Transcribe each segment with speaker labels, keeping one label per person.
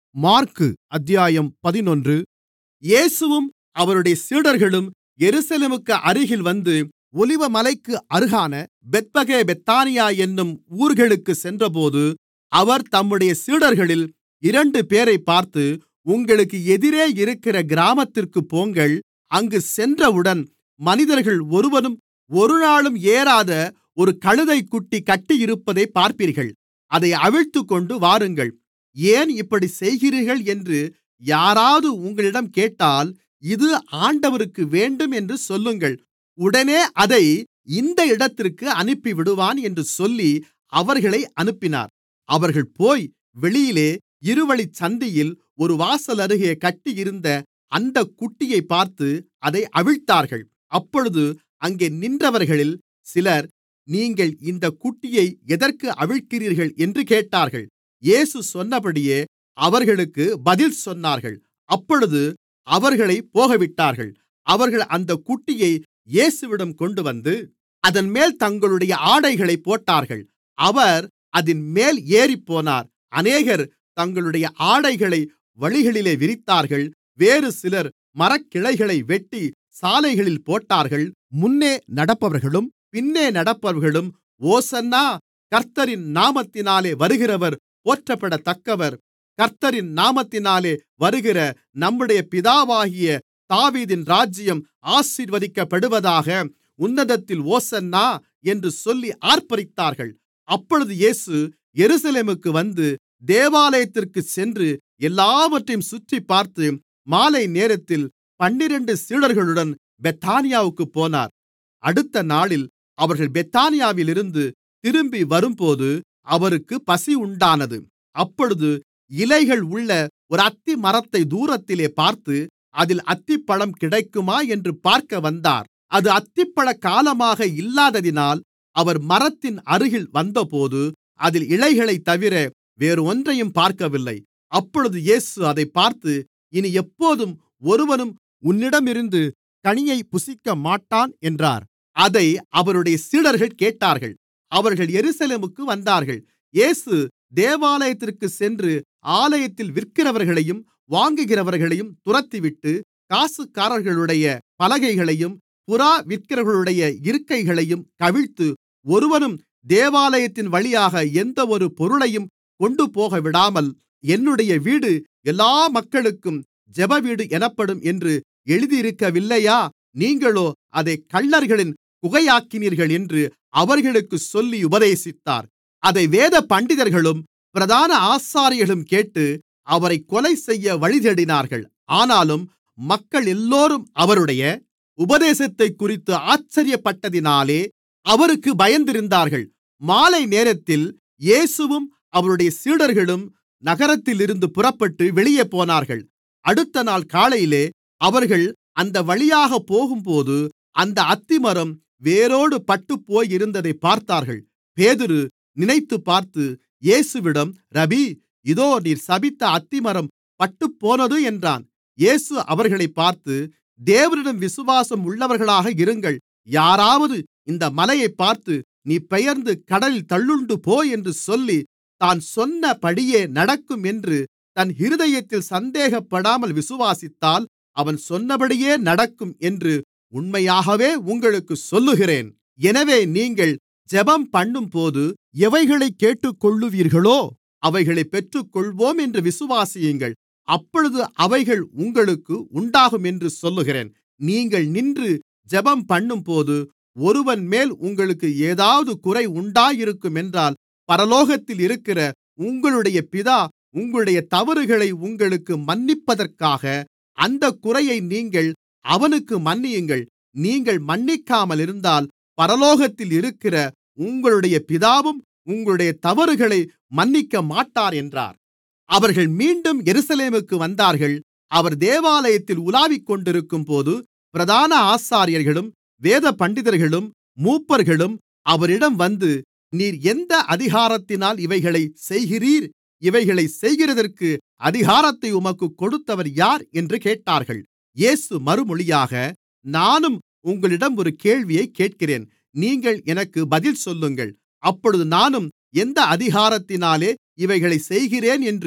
Speaker 1: மாற்கு அத்தியாயம் பதினொன்று இயேசுவும் அவருடைய சீடர்களும் எருசலேமுக்கு அருகில் வந்து ஒலிவமலைக்கு அருகான பெத்பகே பெத்தானியா என்னும் ஊர்களுக்குச் சென்றபோது அவர் தம்முடைய சீடர்களில் இரண்டுபேரைப் பார்த்து உங்களுக்கு எதிரே இருக்கிற கிராமத்திற்குப் போங்கள் அங்கு சென்றவுடன் மனிதர்கள் ஒருவனும் ஒருநாளும் ஏறாத ஒரு கழுதைக்குட்டி கட்டியிருப்பதைப் பார்ப்பீர்கள் அதை அவிழ்த்துக்கொண்டு வாருங்கள் ஏன் இப்படிச் செய்கிறீர்கள் என்று யாராவது உங்களிடம் கேட்டால் இது ஆண்டவருக்கு வேண்டும் என்று சொல்லுங்கள் உடனே அதை இந்த இடத்திற்கு அனுப்பிவிடுவான் என்று சொல்லி அவர்களை அனுப்பினார் அவர்கள் போய் வெளியிலே இருவழிச்சந்தியில் ஒரு வாசலருகே கட்டியிருந்த அந்தக் குட்டியைப் பார்த்து அதை அவிழ்த்தார்கள் அப்பொழுது அங்கே நின்றவர்களில் சிலர் நீங்கள் இந்தக் குட்டியை எதற்கு அவிழ்க்கிறீர்கள் என்று கேட்டார்கள் இயேசு சொன்னபடியே அவர்களுக்கு பதில் சொன்னார்கள் அப்பொழுது அவர்களைப் போகவிட்டார்கள் அவர்கள் அந்தக் குட்டியை இயேசுவிடம் கொண்டுவந்து அதன்மேல் தங்களுடைய ஆடைகளைப் போட்டார்கள் அவர் அதின்மேல் ஏறிப்போனார் அநேகர் தங்களுடைய ஆடைகளை வழிகளிலே விரித்தார்கள் வேறுசிலர் மரக்கிளைகளை வெட்டி சாலைகளில் போட்டார்கள் முன்னே நடப்பவர்களும் பின்னே நடப்பவர்களும் ஓசன்னா கர்த்தரின் நாமத்தினாலே வருகிறவர் போற்றப்படத்தக்கவர் கர்த்தரின் நாமத்தினாலே வருகிற நம்முடைய பிதாவாகிய தாவீதின் ராஜ்யம் ஆசீர்வதிக்கப்படுவதாக உன்னதத்தில் ஓசன்னா என்று சொல்லி ஆர்ப்பரித்தார்கள் அப்பொழுது இயேசு எருசலேமுக்கு வந்து தேவாலயத்திற்குச் சென்று எல்லாவற்றையும் சுற்றிப்பார்த்து மாலை நேரத்தில் பன்னிரண்டு சீடர்களுடன் பெத்தானியாவுக்குப் போனார் அடுத்த நாளில் அவர்கள் பெத்தானியாவிலிருந்து திரும்பி வரும்போது அவருக்கு பசி உண்டானது அப்பொழுது இலைகள் உள்ள ஒரு அத்திமரத்தை தூரத்திலே பார்த்து அதில் அத்திப்பழம் கிடைக்குமா என்று பார்க்க வந்தார் அது அத்திப்பழ காலமாக இல்லாததினால் அவர் மரத்தின் அருகில் வந்தபோது அதில் இலைகளைத் தவிர வேறொன்றையும் பார்க்கவில்லை அப்பொழுது இயேசு அதைப் பார்த்து இனி எப்போதும் ஒருவனும் உன்னிடமிருந்து கனியைப் புசிக்கமாட்டான் என்றார் அதை அவருடைய சீடர்கள் கேட்டார்கள் அவர்கள் எருசலேமுக்கு வந்தார்கள் இயேசு தேவாலயத்திற்குச் சென்று ஆலயத்தில் விற்கிறவர்களையும் வாங்குகிறவர்களையும் துரத்திவிட்டு காசுக்காரர்களுடைய பலகைகளையும் புறா விற்கிறவர்களுடைய இருக்கைகளையும் கவிழ்த்து ஒருவனும் தேவாலயத்தின் வழியாக எந்தவொரு பொருளையும் கொண்டுபோகவிடாமல் என்னுடைய வீடு எல்லா மக்களுக்கும் ஜெபவீடு எனப்படும் என்று எழுதியிருக்கவில்லையா நீங்களோ அதைக் கள்ளர்களின் குகையாக்கினீர்கள் என்று அவர்களுக்குச் சொல்லி உபதேசித்தார் அதை வேத பண்டிதர்களும் பிரதான ஆசாரியர்களும் கேட்டு அவரைக் கொலைசெய்ய வழிதேடினார்கள் ஆனாலும் மக்கள் எல்லோரும் அவருடைய உபதேசத்தைக்குறித்து ஆச்சரியப்பட்டதினாலே அவருக்கு பயந்திருந்தார்கள் மாலை நேரத்தில் இயேசுவும் அவருடைய சீடர்களும் நகரத்திலிருந்து புறப்பட்டு வெளியே போனார்கள் அடுத்த நாள் காலையிலே அவர்கள் அந்த வழியாகப் போகும்போது அந்த அத்திமரம் வேரோடு பட்டுப்போயிருந்ததைப் பார்த்தார்கள் பேதுரு நினைத்துப்பார்த்து இயேசுவிடம் ரபீ இதோ நீர் சபித்த அத்திமரம் பட்டுப்போனது என்றான் இயேசு அவர்களைப் பார்த்து தேவனிடம் விசுவாசம் உள்ளவர்களாக இருங்கள் யாராவது இந்த மலையைப் பார்த்து நீ பெயர்ந்து கடலில் தள்ளுண்டு போ என்று சொல்லி தான் சொன்னபடியே நடக்கும் என்று தன் இருதயத்தில் சந்தேகப்படாமல் விசுவாசித்தால் அவன் சொன்னபடியே நடக்கும் என்று உண்மையாகவே உங்களுக்குச் சொல்லுகிறேன் எனவே நீங்கள் ஜெபம் பண்ணும்போது எவைகளைக் கேட்டுக்கொள்ளுவீர்களோ அவைகளைப் பெற்றுக்கொள்வோம் என்று விசுவாசியுங்கள் அப்பொழுது அவைகள் உங்களுக்கு உண்டாகும் என்று சொல்லுகிறேன் நீங்கள் நின்று ஜெபம் பண்ணும்போது ஒருவன்மேல் உங்களுக்கு ஏதாவது குறை உண்டாயிருக்குமென்றால் பரலோகத்தில் இருக்கிற உங்களுடைய பிதா உங்களுடைய தவறுகளை உங்களுக்கு மன்னிப்பதற்காக அந்தக் குறையை நீங்கள் அவனுக்கு மன்னியுங்கள் நீங்கள் மன்னிக்காமல் இருந்தால் பரலோகத்தில் இருக்கிற உங்களுடைய பிதாவும் உங்களுடைய தவறுகளை மன்னிக்கமாட்டார் என்றார் அவர்கள் மீண்டும் எருசலேமுக்கு வந்தார்கள் அவர் தேவாலயத்தில் உலாவிக்கொண்டிருக்கும்போது பிரதான ஆசாரியர்களும் வேதபண்டிதர்களும் மூப்பர்களும் அவரிடம் வந்து நீர் எந்த அதிகாரத்தினால் இவைகளைச் செய்கிறீர் இவைகளைச் செய்கிறதற்கு அதிகாரத்தை உமக்குக் கொடுத்தவர் யார் என்று கேட்டார்கள் இயேசு மறுமொழியாக நானும் உங்களிடம் ஒரு கேள்வியைக் கேட்கிறேன் நீங்கள் எனக்கு பதில் சொல்லுங்கள் அப்பொழுது நானும் எந்த அதிகாரத்தினாலே இவைகளைச் செய்கிறேன் என்று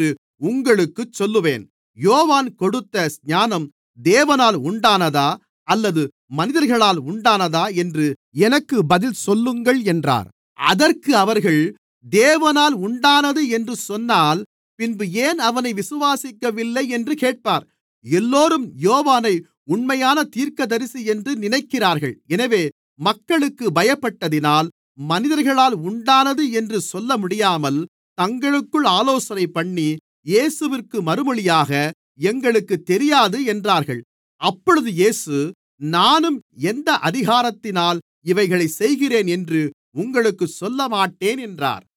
Speaker 1: உங்களுக்குச் சொல்லுவேன் யோவான் கொடுத்த ஞானம் தேவனால் உண்டானதா அல்லது மனிதர்களால் உண்டானதா என்று எனக்கு பதில் சொல்லுங்கள் என்றார் அதற்கு அவர்கள் தேவனால் உண்டானது என்று சொன்னால் பின்பு ஏன் அவனை விசுவாசிக்கவில்லை என்று கேட்பார் எல்லோரும் யோவானை உண்மையான தீர்க்கதரிசி என்று நினைக்கிறார்கள் எனவே மக்களுக்கு பயப்பட்டதினால் மனிதர்களால் உண்டானது என்று சொல்ல முடியாமல் தங்களுக்குள் ஆலோசனைபண்ணி இயேசுவிற்கு மறுமொழியாக எங்களுக்குத் தெரியாது என்றார்கள் அப்பொழுது இயேசு நானும் எந்த அதிகாரத்தினால் இவைகளைச் செய்கிறேன் என்று உங்களுக்குச் சொல்லமாட்டேன் என்றார்